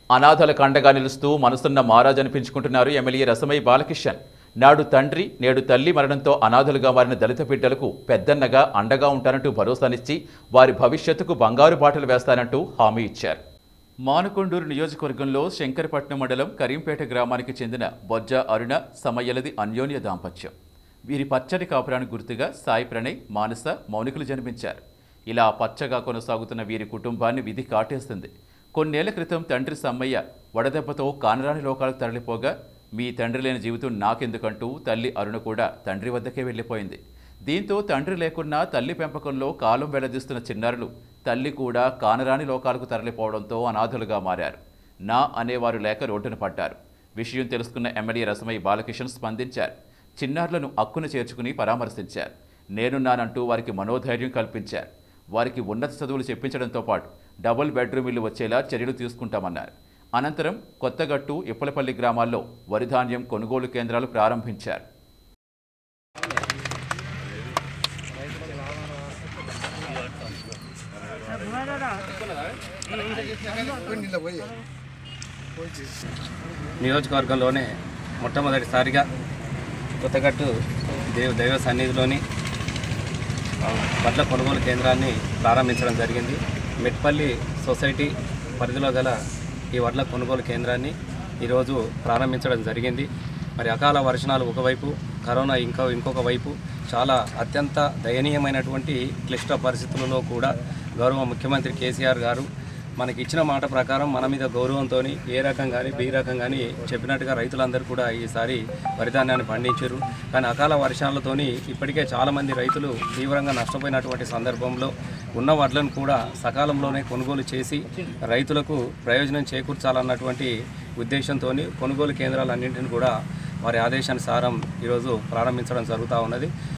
అనాథల కండగా నిలుస్తూ మనసున్న మహారాజ్ అనిపించుకుంటున్నారు ఎమ్మెల్యే రసమయ్య బాలకిషన్ నాడు తండ్రి నేడు తల్లి మరణంతో అనాథలుగా మారిన దళిత బిడ్డలకు పెద్దన్నగా అండగా ఉంటానంటూ భరోసానిచ్చి వారి భవిష్యత్తుకు బంగారు బాటలు వేస్తానంటూ హామీ ఇచ్చారు మానుకొండూరు నియోజకవర్గంలో శంకరపట్నం మండలం కరీంపేట గ్రామానికి చెందిన బొజ్జ అరుణ సమయ్యలది అన్యోన్య దాంపత్యం వీరి పచ్చని కాపురానికి గుర్తుగా సాయి ప్రణయ్ మానస మౌనికులు జన్మించారు ఇలా పచ్చగా కొనసాగుతున్న వీరి కుటుంబాన్ని విధి కాటేస్తుంది కొన్నేళ్ల క్రితం తండ్రి సమ్మయ్య వడదెబ్బతో కానరాని లోకాలకు తరలిపోగా మీ తండ్రి లేని జీవితం నాకెందుకంటూ తల్లి అరుణ కూడా తండ్రి వద్దకే వెళ్ళిపోయింది దీంతో తండ్రి లేకున్నా తల్లి పెంపకంలో కాలం వెల్లదీస్తున్న చిన్నారులు తల్లి కూడా కానరాని లోకాలకు తరలిపోవడంతో అనాథులుగా మారారు నా అనేవారు లేక రోడ్డున పడ్డారు విషయం తెలుసుకున్న ఎమ్మెల్యే రసమయ్య బాలకిషన్ స్పందించారు చిన్నారులను అక్కున చేర్చుకుని పరామర్శించారు నేనున్నానంటూ వారికి మనోధైర్యం కల్పించారు వారికి ఉన్నత చదువులు చెప్పించడంతో పాటు డబుల్ బెడ్రూమ్ ఇల్లు వచ్చేలా చర్యలు తీసుకుంటామన్నారు అనంతరం కొత్తగట్టు ఇప్పలపల్లి గ్రామాల్లో వరిధాన్యం కొనుగోలు కేంద్రాలు ప్రారంభించారు నియోజకవర్గంలోనే మొట్టమొదటిసారిగా కొత్తగట్టు దేవ దైవ సన్నిధిలోని ఆ, వడ్ల కొనుగోలు కేంద్రాన్ని ప్రారంభించడం జరిగింది మెట్పల్లి సొసైటీ పరిధిలో గల ఈ వడ్ల కొనుగోలు కేంద్రాన్ని ఈరోజు ప్రారంభించడం జరిగింది మరి అకాల వర్షాలు ఒకవైపు కరోనా ఇంకో ఇంకొక వైపు చాలా అత్యంత దయనీయమైనటువంటి క్లిష్ట పరిస్థితులలో కూడా గౌరవ ముఖ్యమంత్రి కేసీఆర్ గారు మనకి ఇచ్చిన మాట ప్రకారం మన మీద గౌరవంతో ఏ రకం కానీ బి రకం కానీ చెప్పినట్టుగా రైతులందరూ కూడా ఈసారి వరిధాన్యాన్ని పండించారు కానీ అకాల వర్షాలతోని ఇప్పటికే చాలామంది రైతులు తీవ్రంగా నష్టపోయినటువంటి సందర్భంలో ఉన్న వడ్లను కూడా సకాలంలోనే కొనుగోలు చేసి రైతులకు ప్రయోజనం చేకూర్చాలన్నటువంటి ఉద్దేశంతో కొనుగోలు కేంద్రాలన్నింటిని కూడా వారి ఆదేశానుసారం ఈరోజు ప్రారంభించడం జరుగుతూ ఉన్నది